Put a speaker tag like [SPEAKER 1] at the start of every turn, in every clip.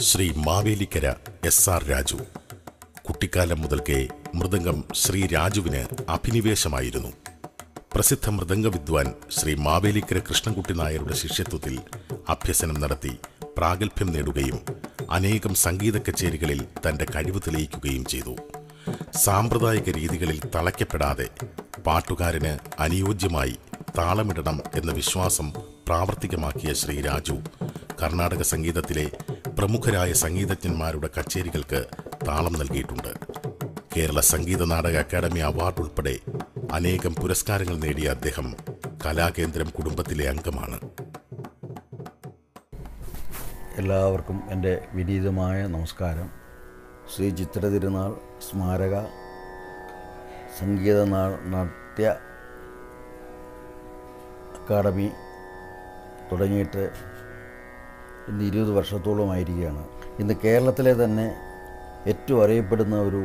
[SPEAKER 1] Shri Mavelikkara S R Raju കുട്ടിക്കാലം മുതൽക്കേ മൃദംഗം ശ്രീ രാജുവിന് അഭിനിവേശമായിരുന്നു പ്രസിദ്ധ മൃദംഗ വിദ്വാൻ ശ്രീ മാവേലിക്കര കൃഷ്ണൻകുട്ടി നായരുടെ ശിഷ്യത്വത്തിൽ അഭ്യസനം നടത്തി പ്രാഗൽഭ്യം നേടുകയും അനേകം സംഗീത കച്ചേരികളിൽ തന്റെ കഴിവ് തെളിയിക്കുകയും ചെയ്തു സാമ്പ്രദായിക രീതികളിൽ തളയ്ക്കപ്പെടാതെ പാട്ടുകാരന് അനുയോജ്യമായി താളമിടണം എന്ന വിശ്വാസം പ്രാവർത്തികമാക്കിയ ശ്രീ രാജു കർണാടക സംഗീതത്തിലെ പ്രമുഖരായ സംഗീതജ്ഞന്മാരുടെ കച്ചേരികൾക്ക് താളം നൽകിയിട്ടുണ്ട് കേരള സംഗീത നാടക അക്കാദമി അവാർഡ് ഉൾപ്പെടെ അനേകം പുരസ്കാരങ്ങൾ നേടിയ അദ്ദേഹം കലാകേന്ദ്രം കുടുംബത്തിലെ അംഗമാണ്
[SPEAKER 2] എല്ലാവർക്കും എൻ്റെ വിനീതമായ നമസ്കാരം ശ്രീ ചിത്ര തിരുനാൾ സ്മാരക സംഗീത നാ- നാട്യ അക്കാദമി തുടങ്ങിയിട്ട് ഇന്ന് ഇരുപത് വർഷത്തോളമായിരിക്കുകയാണ് ഇന്ന് കേരളത്തിലെ തന്നെ ഏറ്റവും അറിയപ്പെടുന്ന ഒരു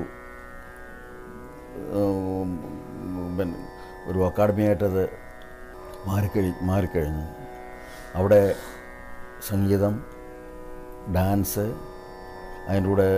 [SPEAKER 2] ഉം, പിന്നെ ഒരു അക്കാദമിയായിട്ടത് മാറിക്കഴി മാറിക്കഴിഞ്ഞു അവിടെ സംഗീതം ഡാൻസ് അതിൻ്റെ കൂടെ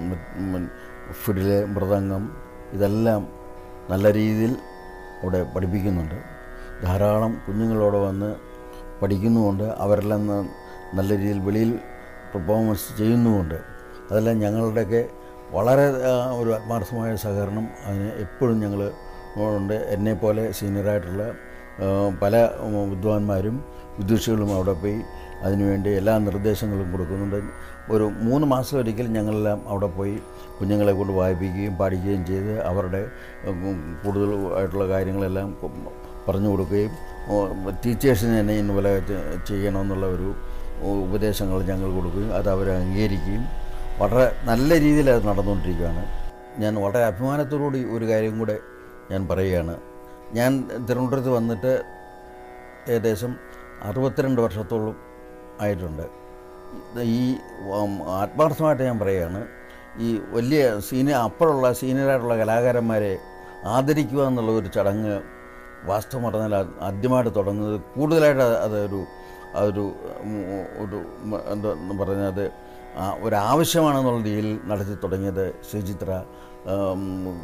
[SPEAKER 2] ഫിഡില് മൃദംഗം ഇതെല്ലാം നല്ല രീതിയിൽ അവിടെ പഠിപ്പിക്കുന്നുണ്ട് ധാരാളം കുഞ്ഞുങ്ങളവിടെ വന്ന് പഠിക്കുന്നുമുണ്ട് അവരെല്ലാം ന- നല്ല രീതിയിൽ വെളിയിൽ പെർഫോമൻസ് ചെയ്യുന്നുമുണ്ട് അതെല്ലാം ഞങ്ങളുടെയൊക്കെ വളരെ ആ, ഒരു ആത്മാർത്ഥമായ സഹകരണം അതിന് എപ്പോഴും ഞങ്ങൾ ഉണ്ട് എന്നെപ്പോലെ സീനിയറായിട്ടുള്ള ആ, പല ഉം, വിദ്വാൻമാരും വിദുഷികളും അവിടെ പോയി അതിനുവേണ്ടി എല്ലാ നിർദ്ദേശങ്ങളും കൊടുക്കുന്നുണ്ട് ഒരു മൂന്ന് മാസം ഒരിക്കൽ ഞങ്ങളെല്ലാം അവിടെ പോയി കുഞ്ഞുങ്ങളെ കൊണ്ട് വായിപ്പിക്കുകയും പാടിക്കുകയും ചെയ്ത് അവരുടെ ഉം, കൂടുതൽ ആയിട്ടുള്ള കാര്യങ്ങളെല്ലാം പറഞ്ഞു കൊടുക്കുകയും ടീച്ചേഴ്സിന് തന്നെ ഇന്ന പോലെ ചെ- ചെയ്യണമെന്നുള്ള ഒരു ഉപദേശങ്ങൾ ഞങ്ങൾ കൊടുക്കുകയും അത് അവർ അംഗീകരിക്കുകയും വളരെ നല്ല രീതിയിൽ അത് നടന്നുകൊണ്ടിരിക്കുകയാണ് ഞാൻ വളരെ അഭിമാനത്തോടുകൂടി ഒരു കാര്യം കൂടെ ഞാൻ പറയുകയാണ് ഞാൻ തിരുവനന്തപുരത്ത് വന്നിട്ട് ഏകദേശം അറുപത്തിരണ്ട് വർഷത്തോളം ആയിട്ടുണ്ട് ഈ ഉം, ആത്മാർത്ഥമായിട്ട് ഞാൻ പറയുകയാണ് ഈ വലിയ സീനിയർ അപ്പോഴുള്ള സീനിയറായിട്ടുള്ള കലാകാരന്മാരെ ആദരിക്കുക എന്നുള്ള ഒരു ചടങ്ങ് വാസ്തവം പറഞ്ഞാൽ അത് ആദ്യമായിട്ട് തുടങ്ങുന്നത് കൂടുതലായിട്ട് അതൊരു അതൊരു ഉം, ഒരു ഉം, എന്താ പറഞ്ഞത് ആ ഒരു ആവശ്യമാണെന്നുള്ള രീതിയിൽ നടത്തി തുടങ്ങിയത് ശ്രീചിത്ര ഉം,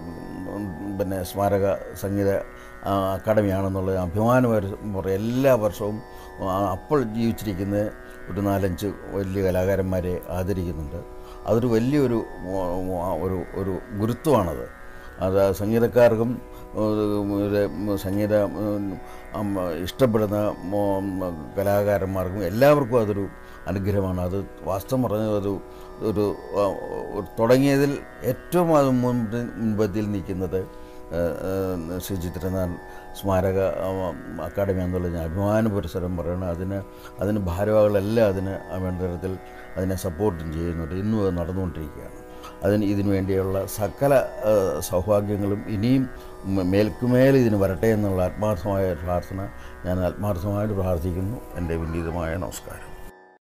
[SPEAKER 2] പിന്നെ സ്മാരക സംഗീത ആ, അക്കാദമിയാണെന്നുള്ള അഭിമാനപരം പറയും എല്ലാ വർഷവും ആ, അപ്പോൾ ജീവിച്ചിരിക്കുന്ന ഒരു നാലഞ്ച് വലിയ കലാകാരന്മാരെ ആദരിക്കുന്നുണ്ട് അതൊരു വലിയൊരു ഉം, ഒരു ഒരു ഗുരുത്വമാണത് അത് സംഗീതക്കാർക്കും ഉം, ഇത് സംഗീത ഉം, ഉം, ഇഷ്ടപ്പെടുന്ന ഉം, കലാകാരന്മാർക്കും എല്ലാവർക്കും അതൊരു അനുഗ്രഹമാണ് അത് വാസ്തവം പറഞ്ഞത് ഒരു ഒരു ആ, ഒരു തുടങ്ങിയതിൽ ഏറ്റവും അത് മുൻപ് മുൻപത്തിൽ നിൽക്കുന്നത് ഏഹ്, ഏഹ്, ശ്രീ ചിത്രനാഥ് സ്മാരക ആ, അക്കാദമി എന്നുള്ളത് ഞാൻ അഭിമാന പുരസ്സരം പറയണം അതിന് അതിന് ഭാരവാഹികളെല്ലാം അതിന് വേണ്ട തരത്തിൽ അതിനെ സപ്പോർട്ടും ചെയ്യുന്നുണ്ട് ഇന്നും അത് നടന്നുകൊണ്ടിരിക്കുകയാണ് അതിന് ഇതിനു വേണ്ടിയുള്ള സകല ഏഹ്, സൗഭാഗ്യങ്ങളും ഇനിയും മ- മേൽക്കുമേൽ ഇതിന് വരട്ടെ എന്നുള്ള ആത്മാർത്ഥമായ പ്രാർത്ഥന ഞാൻ ആത്മാർത്ഥമായിട്ട് പ്രാർത്ഥിക്കുന്നു എൻ്റെ വിനീതമായ നമസ്കാരം